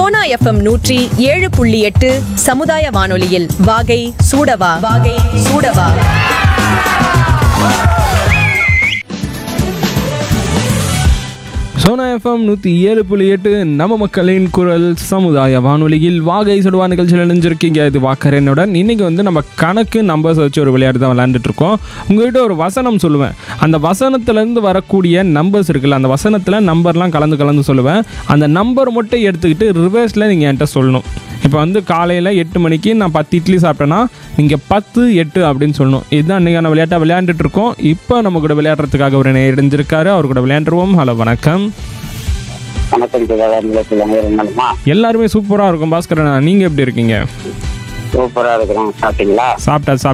Sona FM நூற்றி ஏழு புள்ளி எட்டு சமுதாய வானொலியில் வாகை சூடவா வாகை சூடவா சோனா எஃப்எம் நூற்றி ஏழு புள்ளி எட்டு நம்ம மக்களின் குரல் சமுதாய வானொலியில் வாகை சுடுவா நிகழ்ச்சியில் இணைஞ்சிருக்கீங்க இது வாக்கரனுடன் இன்னைக்கு வந்து நம்ம கணக்கு நம்பர்ஸ் வச்சு ஒரு விளையாட்டு தான் விளையாண்டுட்டு இருக்கோம் உங்ககிட்ட ஒரு வசனம் சொல்லுவேன் அந்த வசனத்துலேருந்து வரக்கூடிய நம்பர்ஸ் இருக்குல்ல அந்த வசனத்தில் நம்பர்லாம் கலந்து கலந்து சொல்லுவேன் அந்த நம்பர் மட்டும் எடுத்துக்கிட்டு ரிவர்ஸில் நீங்கள் என்கிட்ட சொல்லணும் இப்போ வந்து காலையில் எட்டு மணிக்கு நான் பத்து இட்லி சாப்பிட்டேன்னா நீங்கள் பத்து எட்டு அப்படின்னு சொல்லணும் இதுதான் இன்றைக்கான விளையாட்டை விளையாண்டுட்டு இருக்கோம் இப்போ நம்ம கூட விளையாடுறதுக்காக ஒரு நேர் இணைஞ்சிருக்காரு அவர் கூட விளையாண்டுருவோம் ஹலோ வணக்கம் வணக்கம் நிலையத்தில் இருந்தாலுமா எல்லாருமே சூப்பராக இருக்கும் பாஸ்கரண்ணா நீங்கள் எப்படி இருக்கீங்க சூப்பரா இருக்கிறோம் சாப்பிட்டீங்களா சாப்பிட்டா